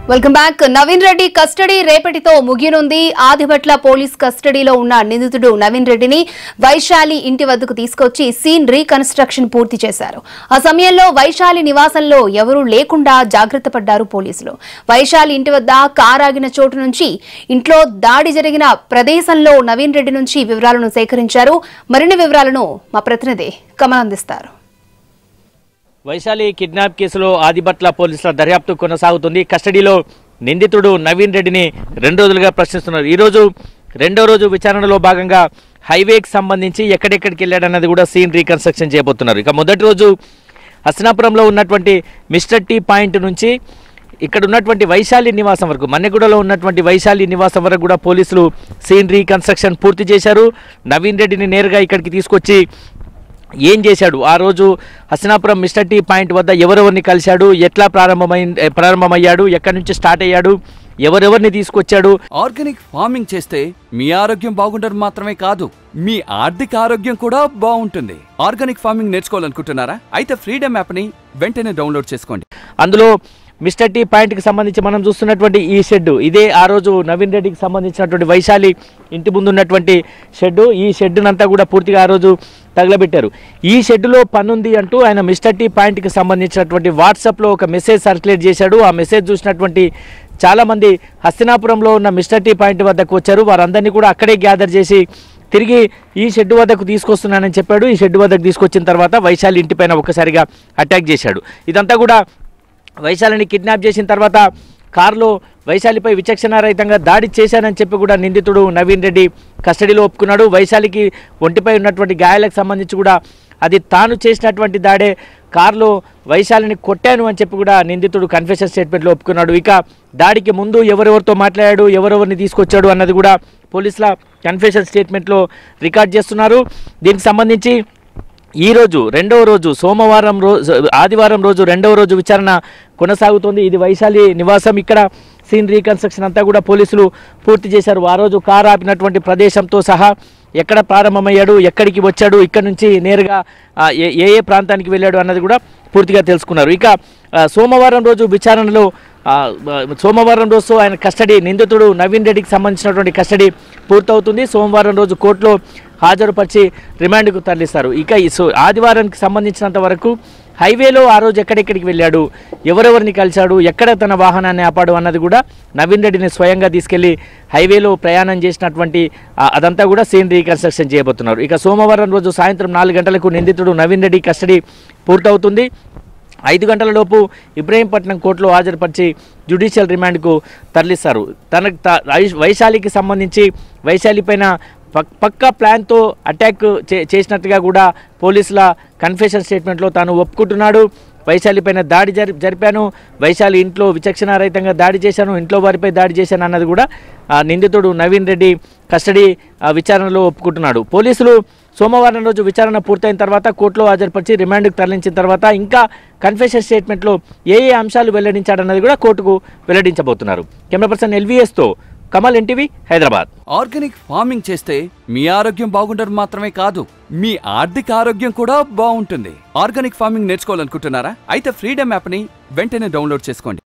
welcome back Naveen Reddy custody రేపటితో ముగియనుంది Adibhatla police కస్టడీలో ఉన్న నిందితుడు నవీన్ రెడ్డిని వైశాలి ఇంటి వద్దకు తీసుకొచ్చి సీన్ రీకన్స్ట్రక్షన్ పూర్తి చేశారు ఆ సమయంలో వైశాలి నివాసంలో ఎవరూ లేకుండా జాగ్రత్త పడ్డారు పోలీసులు వైశాలి ఇంటి వద్ద కారాగిన చోటు నుంచి ఇంట్లో దాడి జరిగిన ప్రదేశంలో నవీన్ రెడ్డి నుంచి వివరాలను సేకరించారు మరిన్ని వివరాలను మా ప్రతినిధి కమల్ అందిస్తారు వైశాలి కిడ్నాప్ కేసులో ఆదిబట్ల పోలీసుల దర్యాప్తు కొనసాగుతుంది కస్టడీలో నిందితుడు నవీన్ రెడ్డిని రెండు రోజులుగా ప్రశ్నిస్తున్నారు ఈరోజు రెండో రోజు విచారణలో భాగంగా హైవేకి సంబంధించి ఎక్కడెక్కడికి వెళ్ళాడన్నది కూడా సీన్ రీకన్స్ట్రక్షన్ చేయబోతున్నారు ఇక మొదటి రోజు హస్నాపురంలో ఉన్నటువంటి మిస్టర్ టీ పాయింట్ నుంచి ఇక్కడ ఉన్నటువంటి వైశాలి నివాసం వరకు మన్నెగూడలో ఉన్నటువంటి వైశాలి నివాసం వరకు కూడా పోలీసులు సీన్ రీకన్స్ట్రక్షన్ పూర్తి చేశారు నవీన్ రెడ్డిని నేరుగా ఇక్కడికి తీసుకొచ్చి ఏం చేశాడు ఆ రోజు హసనాపురం మిస్టర్ టీ పాయింట్ వద్ద ఎవరెవరిని కలిశాడు ఎట్లా ప్రారంభమై ప్రారంభమయ్యాడు ఎక్కడి నుంచి స్టార్ట్ అయ్యాడు ఎవరెవరిని తీసుకొచ్చాడు ఆర్గానిక్ ఫార్మింగ్ చేస్తే మీ ఆరోగ్యం బాగుండడం మాత్రమే కాదు మీ ఆర్థిక ఆరోగ్యం కూడా బాగుంటుంది ఆర్గానిక్ ఫార్మింగ్ నేర్చుకోవాలనుకుంటున్నారా అయితే ఫ్రీడమ్ యాప్ని వెంటనే డౌన్లోడ్ చేసుకోండి అందులో మిస్టర్ టీ పాయింట్కి సంబంధించి మనం చూస్తున్నటువంటి ఈ షెడ్ ఇదే ఆ రోజు నవీన్ రెడ్డికి సంబంధించినటువంటి వైశాలి ఇంటి ముందు ఉన్నటువంటి షెడ్ ఈ షెడ్నంతా కూడా పూర్తిగా ఆ రోజు తగలబెట్టారు ఈ షెడ్లో పనుంది అంటూ ఆయన మిస్టర్ టీ పాయింట్కి సంబంధించినటువంటి వాట్సాప్లో ఒక మెసేజ్ సర్క్యులేట్ చేశాడు ఆ మెసేజ్ చూసినటువంటి చాలామంది హస్తినాపురంలో ఉన్న మిస్టర్ టీ పాయింట్ వద్దకు వచ్చారు వారందరినీ కూడా అక్కడే గ్యాదర్ చేసి తిరిగి ఈ షెడ్ వద్దకు తీసుకొస్తున్నానని చెప్పాడు ఈ షెడ్ వద్దకు తీసుకొచ్చిన తర్వాత వైశాలి ఇంటిపైన ఒక్కసారిగా అటాక్ చేశాడు ఇదంతా కూడా వైశాలిని కిడ్నాప్ చేసిన తర్వాత కారులో వైశాలిపై విచక్షణారహితంగా దాడి చేశానని చెప్పి కూడా నిందితుడు నవీన్ రెడ్డి కస్టడీలో ఒప్పుకున్నాడు వైశాలికి ఒంటిపై ఉన్నటువంటి గాయాలకు సంబంధించి కూడా అది తాను చేసినటువంటి దాడే కారులో వైశాలిని కొట్టాను అని చెప్పి కూడా నిందితుడు కన్ఫెషన్ స్టేట్మెంట్లో ఒప్పుకున్నాడు ఇక దాడికి ముందు ఎవరెవరితో మాట్లాడాడు ఎవరెవరిని తీసుకొచ్చాడు అన్నది కూడా పోలీసుల కన్ఫెషన్ స్టేట్మెంట్లో రికార్డ్ చేస్తున్నారు దీనికి సంబంధించి ఈ రోజు రెండవ రోజు సోమవారం రోజు ఆదివారం రోజు రెండవ రోజు విచారణ కొనసాగుతోంది ఇది వైశాలి నివాసం ఇక్కడ సీన్ రీకన్స్ట్రక్షన్ అంతా కూడా పోలీసులు పూర్తి చేశారు ఆ రోజు కారు ఆపినటువంటి ప్రదేశంతో సహా ఎక్కడ ప్రారంభమయ్యాడు ఎక్కడికి వచ్చాడు ఇక్కడ నుంచి నేరుగా ఆ, ఏ ఏ ఏ ప్రాంతానికి వెళ్ళాడు అన్నది కూడా పూర్తిగా తెలుసుకున్నారు ఇక ఆ, సోమవారం రోజు విచారణలో ఆ, ఆ, సోమవారం రోజు ఆయన కస్టడీ నిందితుడు నవీన్ రెడ్డికి సంబంధించినటువంటి కస్టడీ పూర్తవుతుంది సోమవారం రోజు కోర్టులో హాజరుపరిచి రిమాండ్కు తరలిస్తారు ఇక ఈ సో ఆదివారానికి సంబంధించినంత వరకు హైవేలో ఆ రోజు ఎక్కడెక్కడికి వెళ్ళాడు ఎవరెవరిని కలిశాడు ఎక్కడ తన వాహనాన్ని ఆపాడు అన్నది కూడా నవీన్ రెడ్డిని స్వయంగా తీసుకెళ్లి హైవేలో ప్రయాణం చేసినటువంటి ఆ, అదంతా కూడా సీన్ రీకన్స్ట్రక్షన్ చేయబోతున్నారు ఇక సోమవారం రోజు సాయంత్రం నాలుగు గంటలకు నిందితుడు నవీన్ రెడ్డి కస్టడీ పూర్తవుతుంది ఐదు గంటల లోపు ఇబ్రహీంపట్నం కోర్టులో హాజరుపరిచి జ్యుడిషియల్ రిమాండ్కు తరలిస్తారు తనకు త- వై- వైశాలికి సంబంధించి వైశాలి పైన పక్ పక్కా ప్లాన్తో అటాక్ చే చేసినట్టుగా కూడా పోలీసుల కన్ఫెషన్ స్టేట్మెంట్లో తాను ఒప్పుకుంటున్నాడు వైశాలి పైన దాడి జరి జరిపాను వైశాలి ఇంట్లో విచక్షణారహితంగా దాడి చేశాను ఇంట్లో వారిపై దాడి చేశాను అన్నది కూడా ఆ నిందితుడు నవీన్ రెడ్డి కస్టడీ ఆ, విచారణలో ఒప్పుకుంటున్నాడు పోలీసులు సోమవారం రోజు విచారణ పూర్తయిన తర్వాత కోర్టులో హాజరుపరిచి రిమాండ్కు తరలించిన తర్వాత ఇంకా కన్ఫెషన్ స్టేట్మెంట్లో ఏ ఏ అంశాలు వెల్లడించాడన్నది కూడా కోర్టుకు వెల్లడించబోతున్నారు కెమెరా పర్సన్ ఎల్వీఎస్తో కమల్ ఎన్టీవీ హైదరాబాద్ ఆర్గానిక్ ఫార్మింగ్ చేస్తే మీ ఆరోగ్యం బాగుండడం మాత్రమే కాదు మీ ఆర్థిక ఆరోగ్యం కూడా బాగుంటుంది ఆర్గానిక్ ఫార్మింగ్ నేర్చుకోవాలనుకుంటున్నారా అయితే ఫ్రీడమ్ యాప్ని వెంటనే డౌన్లోడ్ చేసుకోండి